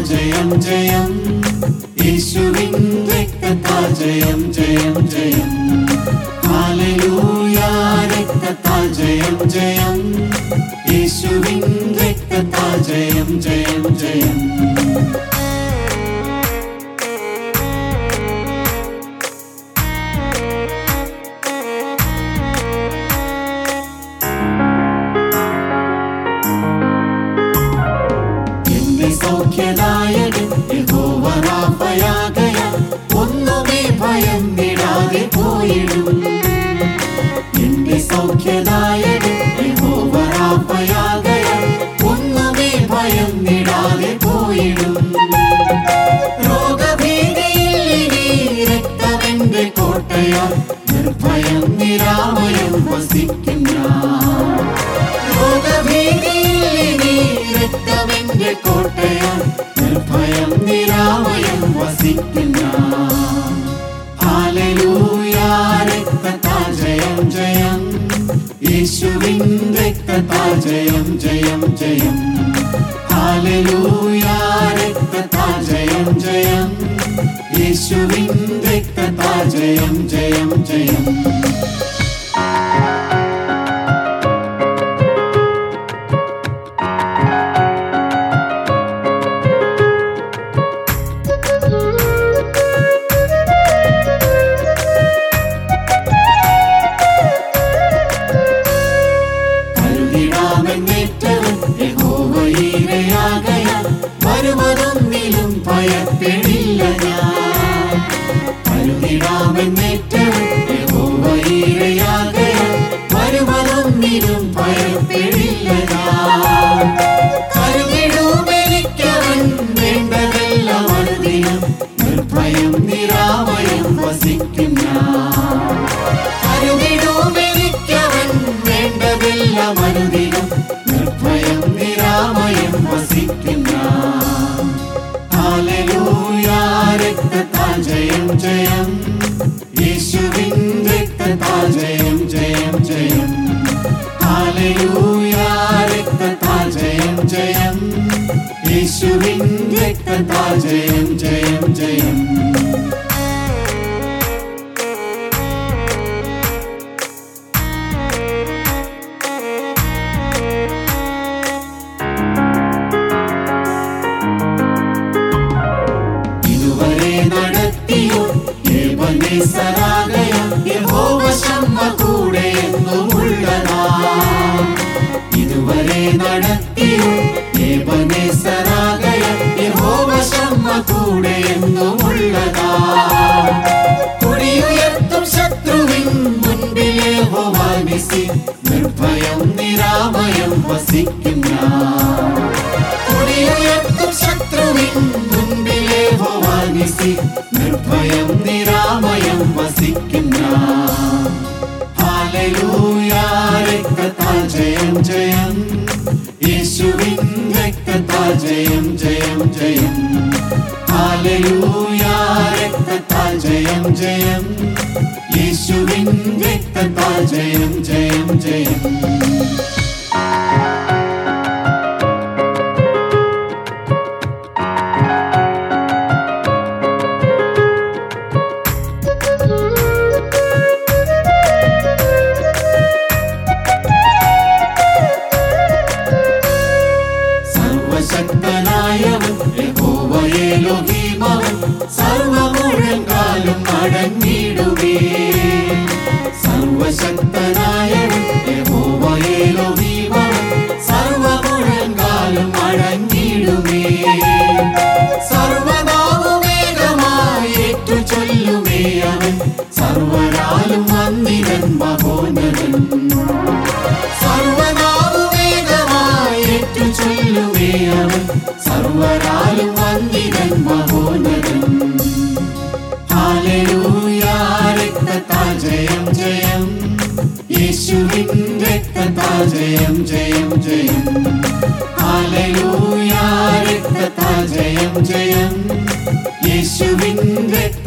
ജയം ജയം യേശുവിൻ രക്തത്താൽ ജയം ജയം ജയം ഹാലലൂയ രക്തത്താൽ ജയം ജയം യേശുവിൻ രക്തത്താൽ ജയം ജയം ജയം എന്റെ സൗഖ്യദായകൻ യഹോവ റാഫയാകയാൽ ഒന്നുമേ ഭയന്നിടാതെ പോയിടും എന്റെ സൗഖ്യദായകൻ യഹോവ റാഫയാകയാൽ ഒന്നുമേ ഭയന്നിടാതെ പോയിടും രോഗഭീതിയിൽ ഇനി രക്തമെന്റെ കോട്ടയാൽ നിർഭയം നിരാമയം വസിക്കും ഞാൻ രോഗഭീതിയിൽ ഇനി രക്തമെന്റെ കോട്ടയാൽ നിർഭയം നിരാമയം വസിക്കും ഞാൻ ഹാലലൂയ രക്തത്താൽ ജയം ജയം യേശുവിൻ രക്തത്താൽ ജയം ജയം ജയം ഹാലലൂയ രക്തത്താൽ ജയം ജയം യേശുവിൻ രക്തത്താൽ ജയം ജയം ജയം കരുതിടാമെന്നേറ്റവൻ യഹോവയിരയാകയാൽ വരുവതൊന്നിലും ഭയപ്പെടില്ല ഞാൻ കരുതിടാമെന്നേറ്റവൻ യഹോവയിരയാകയാൽ വരുവതൊന്നിലും ഭയപ്പെടില്ല ഞാൻ കരുതിടുമെനിക്കവൻ വേണ്ടതെല്ലാം അനുദിനം നിർഭയം നിരാമയം വസിക്കും ഞാൻ കരുതിടുമെനിക്കവൻ വേണ്ടതെല്ലാം അനുദിനം നിർഭയം നിരാമയം വസിക്കും ഞാൻ ഹാലലൂയ രക്തത്താൽ ജയം ജയം യേശുവിൻ രക്തത്താൽ ജയം ജയം ജയം ഹാലലൂയ രക്തത്താൽ ജയം ജയം യേശുവിൻ രക്തത്താൽ ജയം ജയം ജയം ഇതുവരെ നടത്തിയോ ഏവനേസരാകയ യഹോവ ശമ്മ കൂടെ എന്നുമുള്ളതാ ഇതുവരെ നടത്തിയോ ഏവനേസരാകയ യഹോവ ശമ്മ കൂടെ എന്നുമുള്ളതാ കുടിയുയർത്തും ശത്രുവിൻ മുൻപിലെ ഹോവാനിസി നിർഭയം നിരാമയം വസിക്കും ഞാൻ കൊടിയുയർത്തും ശത്രുവിൻ മുൻപിലെ ഭവാനിസി നിർഭയം നിരാമയം വസിക്കും ഞാൻ ഹാലലൂയ രക്തത്താൽ ജയം ജയം യേശുവിൻ രക്തത്താൽ ജയം ജയം ജയം ഹാലലൂയ രക്തത്താൽ ജയം ജയം യേശുവിൻ രക്തത്താൽ ജയം ജയം ജയം സർവശക്തനായവൻ യഹോവയേലോഹീമവൻ സർവമുഴങ്കാലും അടങ്ങിടുകേ സർവശക്തനായവൻ യഹോവയേലോഹീമവൻ സർവമുഴങ്കാലും അടങ്ങിടുകേ സർവനാമമേകമായി ഏറ്റു ചൊല്ലുമേ അവൻ സർവരാലും വന്നിരൻ മഹോന്നതൻ സർവനാമവേദമായി ഏറ്റു ചൊല്ലുമേ അവൻ സർവരാലും വന്ദിതൻ മഹോന്നതൻ ഹാലലൂയ രക്തത്താൽ ജയം ജയം യേശുവിൻ രക്തത്താൽ ജയം ജയം ജയം ഹാലലൂയ രക്തത്താൽ ജയം ജയം യേശുവിൻ രക്ത